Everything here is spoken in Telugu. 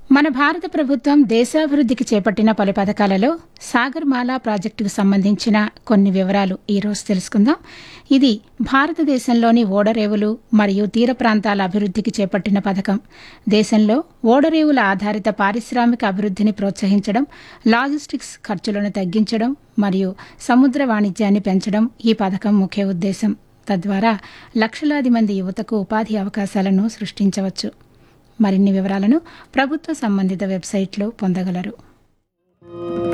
మన భారత ప్రభుత్వం దేశాభివృద్ధికి చేపట్టిన పలు పథకాలలో సాగర్మాల ప్రాజెక్టుకు సంబంధించిన కొన్ని వివరాలు ఈరోజు తెలుసుకుందాం ఇది భారతదేశంలోని ఓడరేవులు మరియు తీర ప్రాంతాల అభివృద్ధికి చేపట్టిన పథకం దేశంలో ఓడరేవుల ఆధారిత పారిశ్రామిక అభివృద్ధిని ప్రోత్సహించడం లాజిస్టిక్స్ ఖర్చులను తగ్గించడం మరియు సముద్ర వాణిజ్యాన్ని పెంచడం ఈ పథకం ముఖ్య ఉద్దేశం తద్వారా లక్షలాది మంది యువతకు ఉపాధి అవకాశాలను సృష్టించవచ్చు మరిన్ని వివరాలను ప్రభుత్వ సంబంధిత వెబ్సైట్లో పొందగలరు